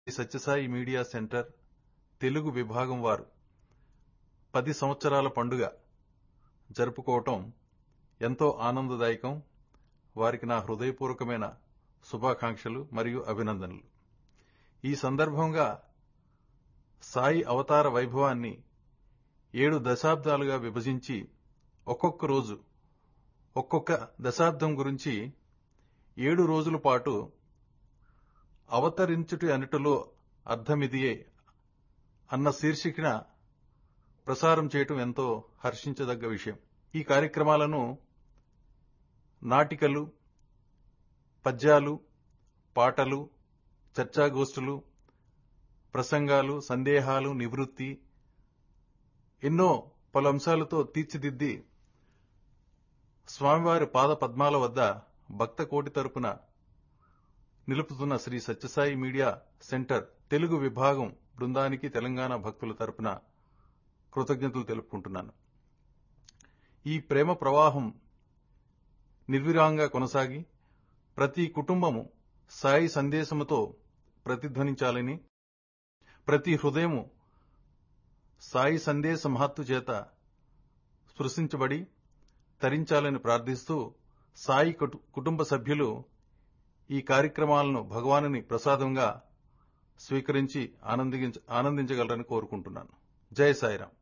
Sathya Sai media centre Telugu విభాగం వారు పది సంవత్సరాల పండుగ జరుపుకోవటం ఎంతో ఆనందదాయకం వారికి నా హృదయపూర్వకమైన శుభాకాంక్షలు మరియు అభినందనలు ఈ సందర్భంగా సాయి అవతార వైభవాన్ని ఏడు దశాబ్దాలుగా విభజించి ఒక్కొక్క రోజు ఒక్కొక్క దశాబ్దం గురించి ఏడు రోజుల పాటు అవతరించుటి అనుటలో అర్థమిదియే అన్న శీర్షికన ప్రసారం చేయటం ఎంతో హర్షించదగ్గ విషయం ఈ కార్యక్రమాలను నాటికలు పద్యాలు పాటలు చర్చాగోష్ఠులు ప్రసంగాలు సందేహాలు నివృత్తి ఎన్నో పలు అంశాలతో తీర్చిదిద్ది స్వామివారి పాద పద్మాల వద్ద భక్త కోటి తరపున నిలుపుతున్న శ్రీ సత్యసాయి మీడియా సెంటర్ తెలుగు విభాగం బృందానికి తెలంగాణ భక్తుల తరపున కృతజ్ఞతలు తెలుపుకుంటున్నాను ఈ ప్రేమ ప్రవాహం నిర్విరాంగా కొనసాగి ప్రతి కుటుంబము సాయి సందేశముతో ప్రతిధ్వనించాలని ప్రతి హృదయము సాయి సందేశ మహత్తు చేత స్పృశించబడి తరించాలని ప్రార్థిస్తూ సాయి కుటుంబ సభ్యులు ఈ కార్యక్రమాలను భగవానుని ప్రసాదంగా స్వీకరించి ఆనందించగలరని కోరుకుంటున్నాను జై సాయిరాం